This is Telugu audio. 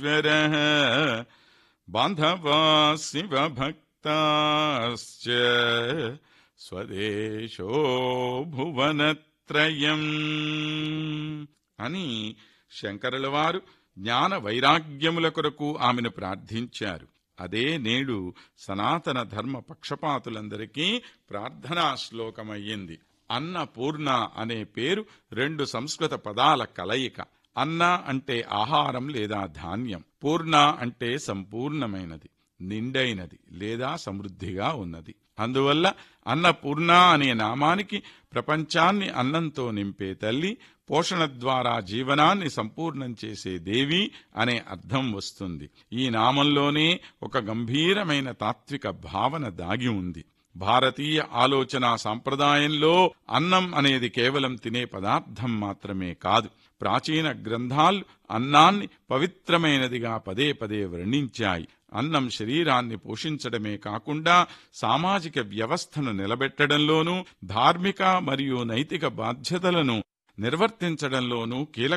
ईश्वरः बान्धवा शिवभक्ताश्च స్వదేశో భువనత్రయం అని శంకరుల వారు జ్ఞాన వైరాగ్యముల కొరకు ఆమెను ప్రార్థించారు అదే నేడు సనాతన ధర్మ పక్షపాతులందరికీ ప్రార్థనా శ్లోకమయ్యింది అన్నపూర్ణ అనే పేరు రెండు సంస్కృత పదాల కలయిక అన్న అంటే ఆహారం లేదా ధాన్యం పూర్ణ అంటే సంపూర్ణమైనది నిండైనది లేదా సమృద్ధిగా ఉన్నది అందువల్ల అన్నపూర్ణ అనే నామానికి ప్రపంచాన్ని అన్నంతో నింపే తల్లి పోషణ ద్వారా జీవనాన్ని సంపూర్ణం చేసే దేవి అనే అర్థం వస్తుంది ఈ నామంలోనే ఒక గంభీరమైన తాత్విక భావన దాగి ఉంది భారతీయ ఆలోచన సాంప్రదాయంలో అన్నం అనేది కేవలం తినే పదార్థం మాత్రమే కాదు ప్రాచీన గ్రంథాలు అన్నాన్ని పవిత్రమైనదిగా పదే పదే వర్ణించాయి అన్నం శరీరాన్ని పోషించడమే కాకుండా సామాజిక వ్యవస్థను నిలబెట్టడంలోనూ ధార్మిక మరియు నైతిక బాధ్యతలను నిర్వర్తించడంలోనూ కీలక